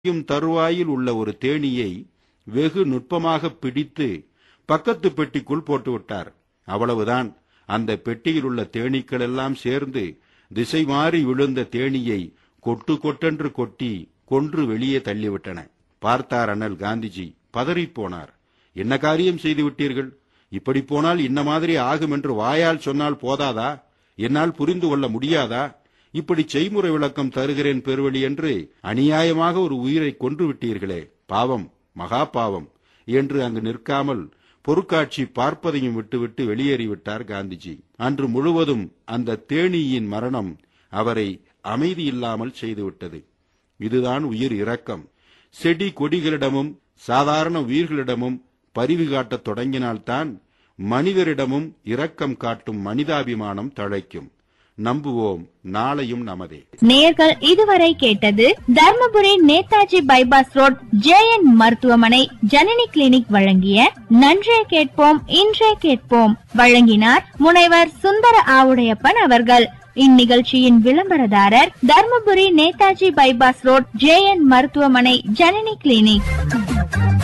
யும் தருவாயில் உள்ள ஒரு தேனீயை வெகு நுட்பமாக பிடித்து பக்கத்து பெட்டிக்குள் போட்டுவிட்டார் அவ்வளவுதான் அந்த பெட்டியில் உள்ள தேனீக்கள் எல்லாம் சேர்ந்து திசை மாறி விழுந்த தேனீயை கொட்டு கொட்டென்று கொட்டி கொன்று வெளியே தள்ளிவிட்டன பார்த்தார் அண்ணல் காந்திஜி பதறிப் போனார் என்ன காரியம் செய்து விட்டீர்கள் இப்படி போனால் இன்ன மாதிரி ஆகும் என்று வாயால் சொன்னால் போதாதா என்னால் புரிந்து கொள்ள முடியாதா இப்படி செய்முறை விளக்கம் தருகிறேன் பெருவழி என்று அநியாயமாக ஒரு உயிரை கொன்று விட்டீர்களே பாவம் மகா பாவம் என்று அங்கு நிற்காமல் பொருட்காட்சி பார்ப்பதையும் விட்டுவிட்டு வெளியேறிவிட்டார் காந்திஜி அன்று முழுவதும் அந்த தேனீயின் மரணம் அவரை அமைதியில்லாமல் செய்துவிட்டது இதுதான் உயிர் இரக்கம் செடி கொடிகளிடமும் சாதாரண உயிர்களிடமும் பரிவு காட்டத் தொடங்கினால்தான் மனிதரிடமும் இரக்கம் காட்டும் மனிதாபிமானம் தழைக்கும் நம்புவோம் நாளையும் நமதே நேர்கள் இதுவரை கேட்டது Dharmapuri Netaji bypass road JN மருத்துவமனை ஜனனி கிளினிக் வழங்கிய நன்றே கேட்போம் இன்றே கேட்போம் வழங்கினார் முனைவர் சுந்தர ஆவுடையப்பன் அவர்கள் இந்நிகழ்ச்சியின் விளம்பரதாரர் Dharmapuri Netaji bypass road JN மருத்துவமனை ஜனனி கிளினிக்